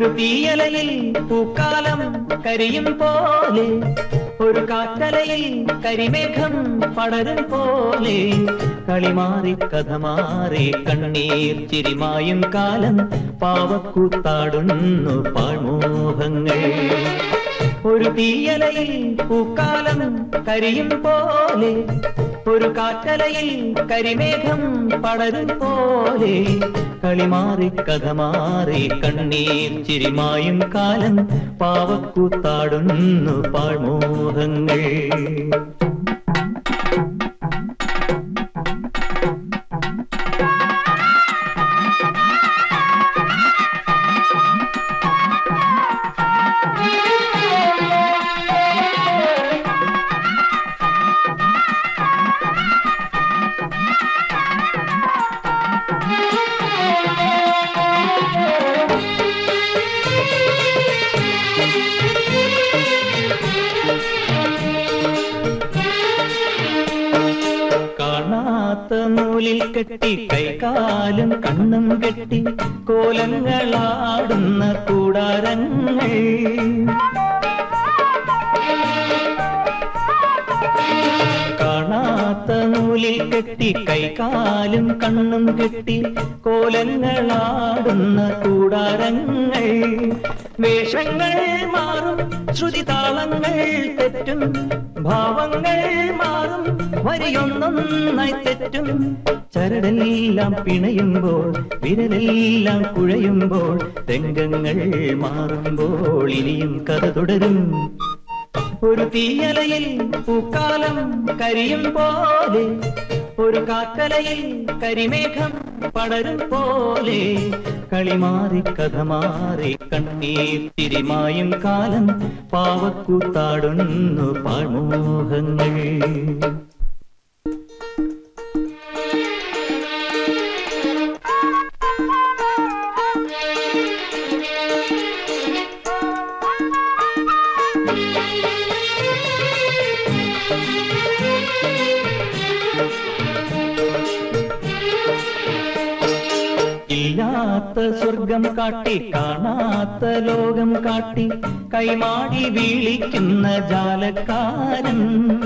ഒരു തീയലയിൽ പൂക്കാലം കരിയും പോലെ ഒരു കാറ്റലയിൽ കരിമേഘം പടരും പോലെ കളിമാറി കഥ മാറി കണ്ണീർ ചിരിമായും കാലം പാവക്കൂത്താടുന്നു പാഴ്മോഹങ്ങൾ ഒരു തീയലയിൽ പൂക്കാലം കരിയും പോലെ ഒരു കാറ്റലയിൽ കരിമേഘം പടരും പോലെ കളിമാറി കഥ മാറി കണ്ണീർ ചിരിമായും കാലം പാവക്കൂത്താടുന്നു പാഴ്മോഹങ്ങൾ കാണാത്ത നൂലിൽ കെട്ടി കൈകാലും കണ്ണും കെട്ടി കോലങ്ങളാടുന്ന കൂടാരങ്ങൾ കാണാത്ത നൂലിൽ കെട്ടി കൈകാലും കണ്ണും കെട്ടി കോലങ്ങളാടുന്ന കൂടാരങ്ങൾ വേഷങ്ങൾ മാറും ശ്രുതി താളങ്ങൾ തെറ്റും ഭാവങ്ങൾ മാറും വരിയൊന്നൊന്നായി തെറ്റും ചരടെല്ലാം പിണയുമ്പോൾ വിരലെല്ലാം കുഴയുമ്പോൾ രംഗങ്ങൾ മാറുമ്പോൾ ഇനിയും കഥ തുടരും ഒരു തീയലയിൽ പൂക്കാലം കരിയും പോലെ ഒരു കാക്കലയിൽ കരിമേഘം പടരും പോലെ കളിമാറി കഥ മാറി കണ്ണീർ തിരിമായും കാലം പാവക്കൂത്താടുന്നു പാഴ്മോഹങ്ങൾ ഇല്ലാത്ത സ്വർഗം കാട്ടി കാണാത്ത ലോകം കാട്ടി കൈമാടി വീളിക്കുന്ന ജാലക്കാരൻ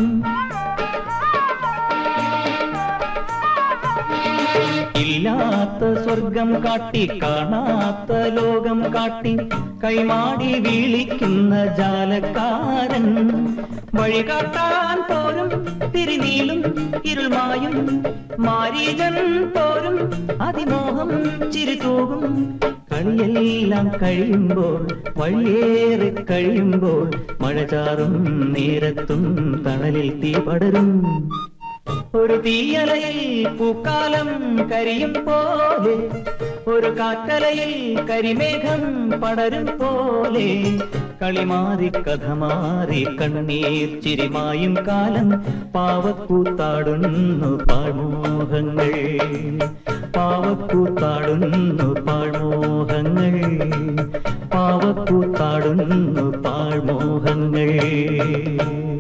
ഇല്ലാത്ത സ്വർഗം കാട്ടി കാണാത്ത ലോകം കാട്ടി കൈമാടി വീളിക്കുന്ന ജാലക്കാരൻ വഴി കാട്ടാൻ പോരും തിരിനീളും ഇരുൾമായും മാരീജൻ പോരും അതിമോഹം ചിരിതൂകും കളിയെല്ലാം കഴിയുമ്പോൾ വഴിയേറെ കഴിയുമ്പോൾ മഴ ചാറും നേരത്തും തണലിൽ തീ പടരും ഒരു തീയലയിൽ പൂക്കാലം കരിയും പോലെ ഒരു കാറ്റലയിൽ കരിമേഘം പടരും പോലെ കളിമാറി കഥ മാറി കണ്ണീർ ചിരിമായും കാലം പാവക്കൂത്താടുന്നു പാഴ്മോഹങ്ങൾ പാവക്കൂത്താടുന്നു പാഴ്മോഹങ്ങൾ പാവക്കൂത്താടുന്നു പാഴ്മോഹങ്ങൾ